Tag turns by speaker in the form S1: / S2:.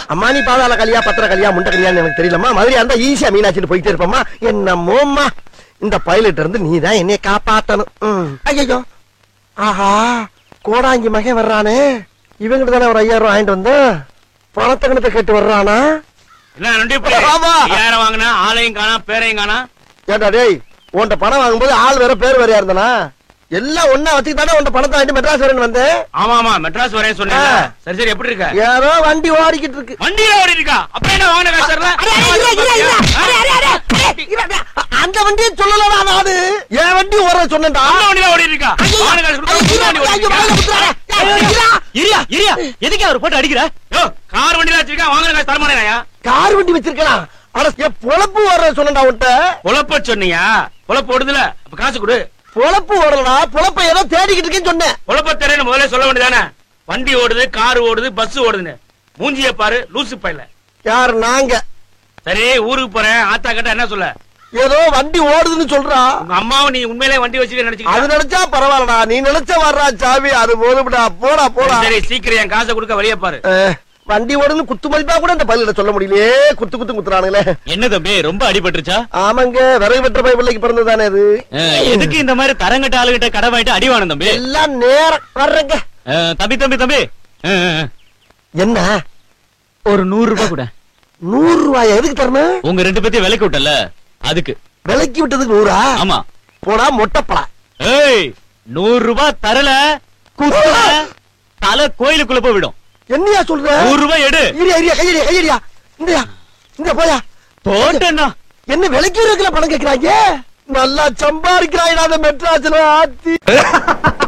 S1: அம்மானி பாதாள கலியா பத்திர கலியா முண்டை கலியான்னு எனக்கு தெரியலம்மா மதுரையா இருந்தா ஈஸியா மீனாட்சின்னு போயிட்டே இருப்பம்மா என்னமோம்மா இந்த பைலட் இருந்து நீ தான் என்னைய காப்பாத்தணும் ஐயோ ஆஹா கோடாங்கி மகன் வர்றானே இவங்கிட்ட தானே ஒரு ஐயாயிரம் ரூபாய் வாங்கிட்டு வந்தேன் பணத்தை கணத்தை கேட்டு வர்றானா
S2: என்ன நொண்டி புலி?
S1: ஆமா.
S2: ஐயாயிரம் வாங்கினா ஆளையும் காணா பேரையும் காணா
S1: ஏண்டா டேய் உன்கிட்ட பணம் வாங்கும்போது ஆள் வேற பேர் வேறையா இருந்தானா எல்லாம் ஒன்னா வச்சுக்கிட்டானே உன்கிட்ட பணத்தை வாங்கிட்டு மெட்ராஸ் வரேன்னு வந்தேன்
S2: ஆமா ஆமா மெட்ராஸ் வரேன் சொன்னேன்
S1: ஆ.
S2: சரி சரி எப்படி இருக்க
S1: யாரோ வண்டி ஓடிக்கிட்டு இருக்கு
S2: வண்டியில ஓடி இருக்கா அப்ப என்ன வாங்கின காசு தரல
S1: அரே, அரே, இரு, இரு, இரு. அரே, அரே, அரே, அரே, இரு, அரே. அந்த வண்டியை சொல்லலடா நானு என் வண்டி ஓட சொன்னேன்டா
S2: அந்த வண்டியில ஓடி இருக்கா வாங்கின காசு கொடுத்தா புது வண்டி ஓடி இருக்கா?
S3: இரியா இரியா எதுக்கு அவர் போட்டு அடிக்கிற
S2: யோ, கார் வண்டியில வச்சிருக்கா வாங்கின காசு தரமாட்டேயா
S1: கார் வண்டி வச்சிருக்கலாம் ஆனா என் பொழப்பு ஓடுற சொன்னேன்டா உன்கிட்ட
S2: பொழப்ப சொன்னியா பொழப்பு ஓடுதுல அப்ப காசு கொடு
S1: பொழப்பு ஓடலடா பொழப்ப ஏதோ தேடிக்கிட்டு இருக்கேன்னு சொன்னேன்
S2: பொழப்ப தெரியல முதல்ல சொல்ல வேண்டியதானே வண்டி ஓடுது கார் ஓடுது பஸ் ஓடுதுன்னு மூஞ்சிய பாரு லூசு பையல
S1: யார் நாங்க
S2: சரி ஊருக்கு போறேன் ஆத்தா கிட்ட என்ன சொல்ல
S1: ஏதோ வண்டி ஓடுதுன்னு சொல்றா
S2: உங்க அம்மாவும் நீ உண்மையிலே வண்டி வச்சுக்க
S1: அது
S2: நினைச்சுக்கிட்ட
S1: நினைச்சா பரவாயில்லடா நீ நினைச்ச வர்றா சாவி அது போதும்டா போடா போடா
S2: சரி சீக்கிரம் என் காசை கொடுக்க வெளியே பாரு
S1: அஹ், வண்டி ஓடுன்னு குத்து மதிப்பா கூட இந்த பள்ளியில சொல்ல முடியலையே குத்து குத்து குத்துறானுங்களே
S3: என்ன தம்பி ரொம்ப அடிபட்டுருச்சா
S1: ஆமாங்க விறகு வெற்ற பை பிள்ளைக்கு பிறந்ததானே அது
S3: அஹ், எதுக்கு இந்த மாதிரி தரங்கட்ட ஆளுகிட்ட கடை வாங்கிட்டு அடி வாங்கணும் தம்பி
S1: எல்லாம் நேரம் வர்றேங்க
S3: அஹ், தம்பி தம்பி தம்பி அஹ், அஹ்,
S1: என்ன
S3: ஒரு நூறு ரூபாய் கூட
S1: நூறு ரூபாய் எதுக்கு தரணும்
S3: உங்க ரெண்டு பேத்தையும் விலைக்கு விட்டல அதுக்கு
S1: விலைக்கு விட்டதுக்கு நூறா
S3: ஆமா
S1: போடா மொட்டைப்படா
S3: ஏய் நூறு ரூபாய் தரல குத்தல தலை கோயிலுக்குள்ள போய் விடும்
S1: என்னையா சொல்ற
S3: நூறு ரூபாய் எடு
S1: இரியா இரியா கையடியா கையடியா இந்தயா இந்த போயா
S3: போட்டேன்னா
S1: என்ன விலைக்கு இருக்கிற பணம் கேக்குறாங்க நல்லா சம்பாதிக்கிறாங்க மெட்ராஸ்ல ஆத்தி